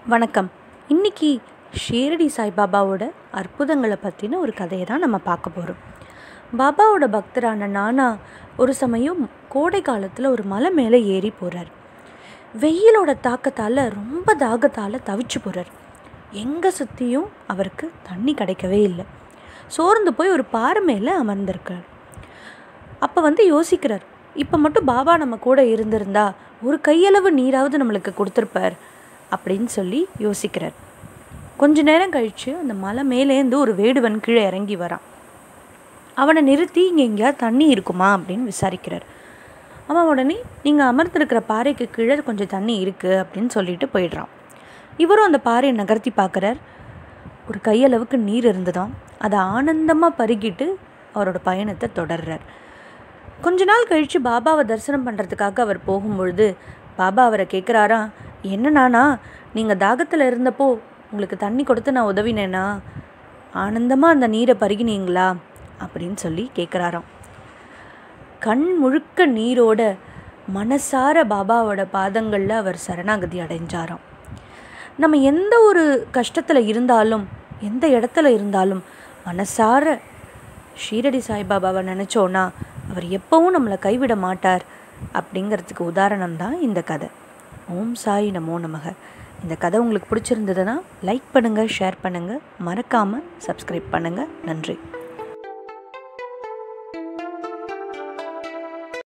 வணக்கம் இன்னைக்கு ஷீரடி சாய்பாபாவோட அற்புதங்களை பற்றின ஒரு கதையை தான் நம்ம பார்க்க போகிறோம் பாபாவோட பக்தரான நானா ஒரு சமயம் கோடை காலத்தில் ஒரு மலை மேலே ஏறி போகிறார் வெயிலோட தாக்கத்தால் ரொம்ப தாகத்தால் தவிச்சு போகிறார் எங்கே சுற்றியும் அவருக்கு தண்ணி கிடைக்கவே இல்லை சோர்ந்து போய் ஒரு பாறை மேலே அமர்ந்திருக்கார் அப்போ வந்து யோசிக்கிறார் இப்போ மட்டும் பாபா நம்ம கூட இருந்திருந்தா ஒரு கையளவு நீராவது நம்மளுக்கு கொடுத்துருப்பார் அப்படின்னு சொல்லி யோசிக்கிறார் கொஞ்ச நேரம் கழித்து அந்த மலை மேலேருந்து ஒரு வேடுவன் கீழே இறங்கி வரான் அவனை நிறுத்தி இங்கே எங்கேயாவது தண்ணி இருக்குமா அப்படின்னு விசாரிக்கிறார் அவன் உடனே நீங்கள் அமர்ந்திருக்கிற பாறைக்கு கீழே கொஞ்சம் தண்ணி இருக்குது அப்படின்னு சொல்லிட்டு போயிடுறான் இவரும் அந்த பாறையை நகர்த்தி பார்க்குறார் ஒரு கையளவுக்கு நீர் இருந்ததாம் அதை ஆனந்தமாக பருகிட்டு அவரோட பயணத்தை தொடர்றார் கொஞ்ச நாள் கழித்து பாபாவை தரிசனம் பண்ணுறதுக்காக அவர் போகும்பொழுது பாபா அவரை கேட்குறாரா என்ன நானா நீங்கள் தாகத்தில் இருந்தப்போ உங்களுக்கு தண்ணி கொடுத்து நான் உதவினேனா ஆனந்தமாக அந்த நீரை பருகினீங்களா அப்படின்னு சொல்லி கேட்குறாராம் கண் முழுக்க நீரோட மனசார பாபாவோட பாதங்களில் அவர் சரணாகதி அடைஞ்சாராம் நம்ம எந்த ஒரு கஷ்டத்தில் இருந்தாலும் எந்த இடத்துல இருந்தாலும் மனசார ஷீரடி சாய்பாபாவை நினச்சோன்னா அவர் எப்பவும் நம்மளை கைவிட மாட்டார் அப்படிங்கிறதுக்கு உதாரணம் தான் இந்த கதை ஓம் சாய் நமோ நமக இந்த கதை உங்களுக்கு பிடிச்சிருந்ததுன்னா லைக் பண்ணுங்கள் ஷேர் பண்ணுங்கள் மறக்காமல் சப்ஸ்கிரைப் பண்ணுங்கள் நன்றி